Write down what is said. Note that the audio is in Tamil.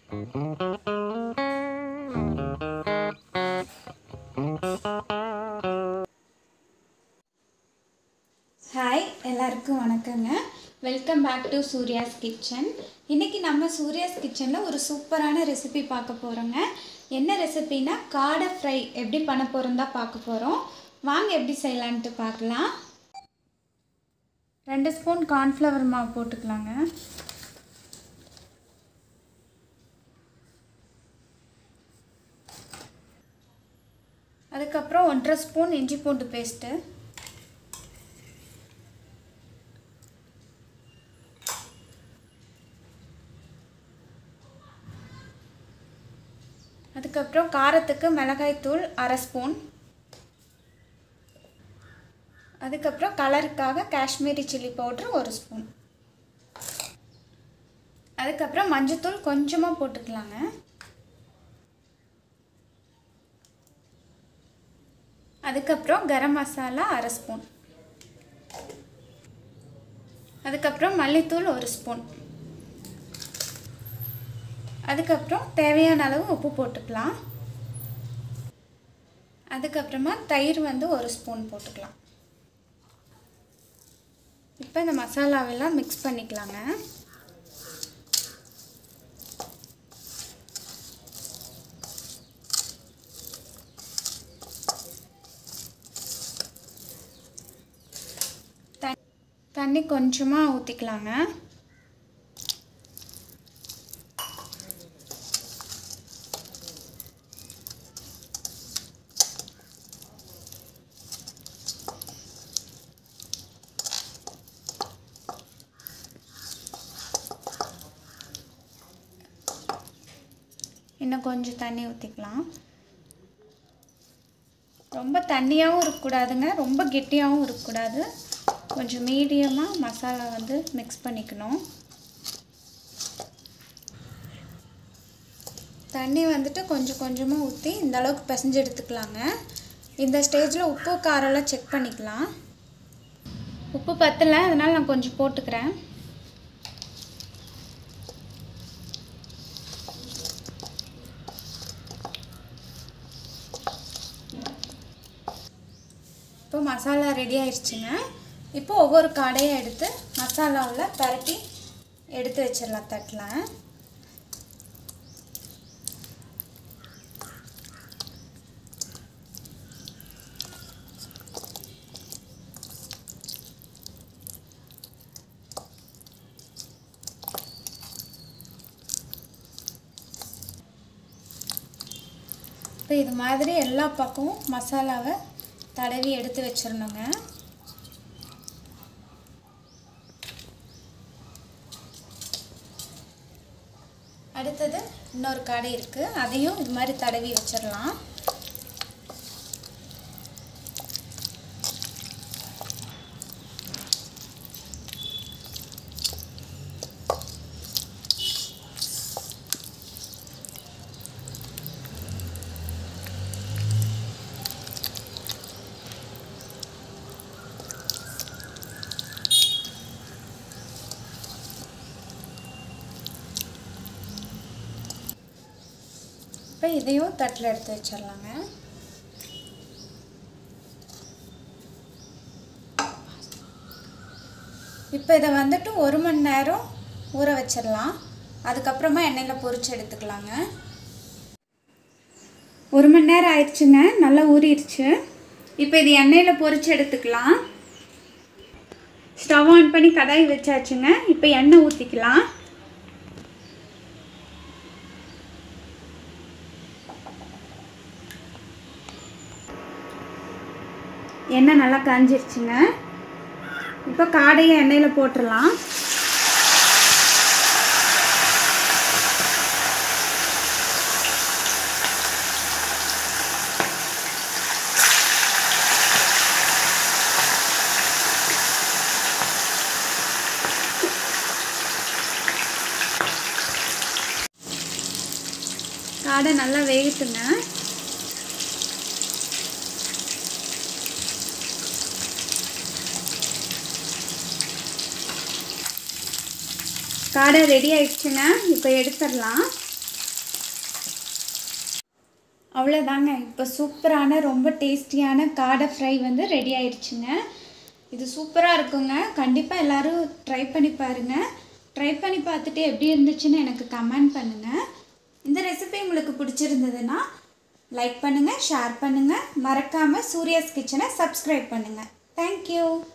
ஹாய் எல்லாருக்கும் வணக்கங்க welcome back to Surya's kitchen இன்றைக்கி நம்ம சூர்யாஸ் கிச்சனில் ஒரு சூப்பரான ரெசிபி பார்க்க போகிறோங்க என்ன ரெசிபினா காடை ஃப்ரை எப்படி பண்ண போகிறோம் தான் பார்க்க போகிறோம் வாங்க எப்படி செய்யலான்ட்டு பார்க்கலாம் ரெண்டு ஸ்பூன் கார்ன்ஃப்ளவர் மாவு போட்டுக்கலாங்க அதுக்கப்புறம் ஒன்றரை ஸ்பூன் இஞ்சி பூண்டு பேஸ்ட்டு அதுக்கப்புறம் காரத்துக்கு மிளகாய்த்தூள் அரை ஸ்பூன் அதுக்கப்புறம் கலருக்காக காஷ்மீரி சில்லி பவுட்ரு ஒரு ஸ்பூன் அதுக்கப்புறம் மஞ்சத்தூள் கொஞ்சமாக போட்டுக்கலாங்க அதுக்கப்புறம் கரம் மசாலா அரை ஸ்பூன் அதுக்கப்புறம் மல்லித்தூள் ஒரு ஸ்பூன் அதுக்கப்புறம் தேவையான அளவு உப்பு போட்டுக்கலாம் அதுக்கப்புறமா தயிர் வந்து ஒரு ஸ்பூன் போட்டுக்கலாம் இப்போ இந்த மசாலாவெல்லாம் மிக்ஸ் பண்ணிக்கலாங்க தண்ணி கொஞ்சமாக ஊற்றிக்கலாங்க இன்னும் கொஞ்சம் தண்ணி ஊற்றிக்கலாம் ரொம்ப தண்ணியாகவும் இருக்கக்கூடாதுங்க ரொம்ப கெட்டியாகவும் இருக்கக்கூடாது கொஞ்சம் மீடியமாக மசாலா வந்து மிக்ஸ் பண்ணிக்கணும் தண்ணி வந்துட்டு கொஞ்சம் கொஞ்சமாக ஊற்றி இந்த அளவுக்கு பிசைஞ்சு எடுத்துக்கலாங்க இந்த ஸ்டேஜில் உப்பு காரெல்லாம் செக் பண்ணிக்கலாம் உப்பு பத்தலை அதனால் நான் கொஞ்சம் போட்டுக்கிறேன் இப்போ மசாலா ரெடி ஆயிடுச்சுங்க இப்போ ஒவ்வொரு காடையும் எடுத்து மசாலாவில் பரட்டி எடுத்து வச்சிடலாம் தட்டில் இப்போ இது மாதிரி எல்லா பக்கமும் மசாலாவை தடவி எடுத்து வச்சிடணுங்க அடுத்தது இன்னொரு கடை இருக்குது அதையும் இது மாதிரி தடவி வச்சிடலாம் இப்போ இதையும் தட்டில் எடுத்து வச்சிடலாங்க இப்போ இதை வந்துட்டு ஒரு மணி நேரம் ஊற வச்சிடலாம் அதுக்கப்புறமா எண்ணெயில் பொரிச்சு எடுத்துக்கலாங்க ஒரு மணி நேரம் ஆயிடுச்சுங்க நல்லா ஊறிடுச்சு இப்போ இது எண்ணெயில் பொரிச்சு எடுத்துக்கலாம் ஸ்டவ் ஆன் பண்ணி கடாய் வச்சாச்சுங்க இப்போ எண்ணெய் ஊற்றிக்கலாம் எண்ணெய் நல்லா காஞ்சிருச்சுங்க இப்போ காடையை எண்ணெயில் போட்டுடலாம் காடை நல்லா வேகட்டுங்க காடை ரெடி ஆயிடுச்சுங்க இப்போ எடுத்துடலாம் அவ்வளோதாங்க இப்போ சூப்பரான ரொம்ப டேஸ்டியான காடை ஃப்ரை வந்து ரெடி ஆயிடுச்சுங்க இது சூப்பராக இருக்குங்க கண்டிப்பாக எல்லோரும் ட்ரை பண்ணி பாருங்கள் ட்ரை பண்ணி பார்த்துட்டு எப்படி இருந்துச்சுன்னு எனக்கு கமெண்ட் பண்ணுங்கள் இந்த ரெசிபி உங்களுக்கு பிடிச்சிருந்ததுன்னா லைக் பண்ணுங்கள் ஷேர் பண்ணுங்கள் மறக்காமல் சூர்யாஸ் கிச்சனை சப்ஸ்கிரைப் பண்ணுங்கள் தேங்க்யூ